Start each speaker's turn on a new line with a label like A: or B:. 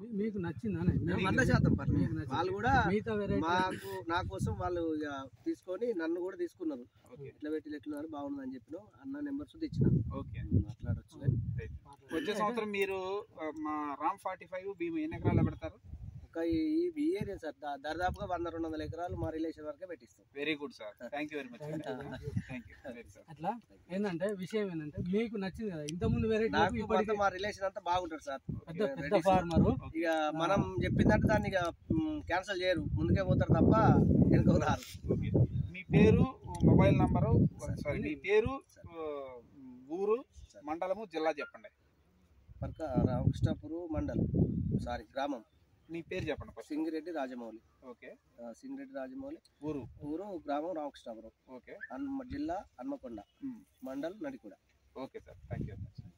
A: మీకు నచ్చిందానే
B: మేము వంద శాతం పర్లేదు
A: మీకు నచ్చింది.
B: వాళ్ళు కూడా
A: మిగతా వెరైటీ
B: మాకు నా కోసం వాళ్ళు ఇక తీసుకొని నన్ను కూడా తీసుకున్నారు
C: ఓకే
B: ఎట్లా పెట్టి ఎట్లా బాగుంది అని చెప్పిన అన్న నెంబర్స్ తెచ్చిన
C: ఓకే
B: మాట్లాడొచ్చు కానీ
C: వచ్చే సంవత్సరం మీరు ఆ, మా రామ్ ఫార్టీ ఫైవ్ భీమ్ ఎన్ని ఎకరాలు పెడతారు
B: ఒక ఈ ఈ ఏరియా సార్ దా- దరిదాపుగా వంద రెండు వందల ఎకరాలు మా రిలేషన్ వరకే పెట్టిస్తాం
C: very good sir thank you very much thank you very sir
A: అట్లా ఏంటంటే విషయం ఏంటంటే మీకు నచ్చింది కదా ఇంత ముందు వెరైటీ
B: నాకు
A: ఇప్పటికి
B: మొత్తం మా రిలేషన్ అంతా బాగుంటారు సార్
A: పెద్ద
B: ఇక
A: పెద్ద
B: రెడీ సార్.
A: ఫార్మరు
B: ఇక మనం చెప్పిందంటే దాన్ని ఇక క్యాన్సిల్ చేయరు ముందుకే పోతారు తప్ప వెనుకకు రారు
C: ఓకే మీ పేరు మొబైల్ నంబరు సారీ మీ పేరు ఆ, ఊరు మండలము జిల్లా చెప్పండి
B: పక్క రామకృష్ణపురు మండల్ సారీ గ్రామం
C: మీ పేరు చెప్పండి ఫస్ట్
B: సింగిరెడ్డి రాజమౌళి
C: ఓకే
B: ఆ, సింగిరెడ్డి రాజమౌళి
C: ఊరు
B: ఊరు గ్రామం రామకృష్ణపురం
C: ఓకే
B: హన్మ జిల్లా హన్మకొండ
C: మ్.
B: Mandal Nadikuda
C: okay sir thank you very much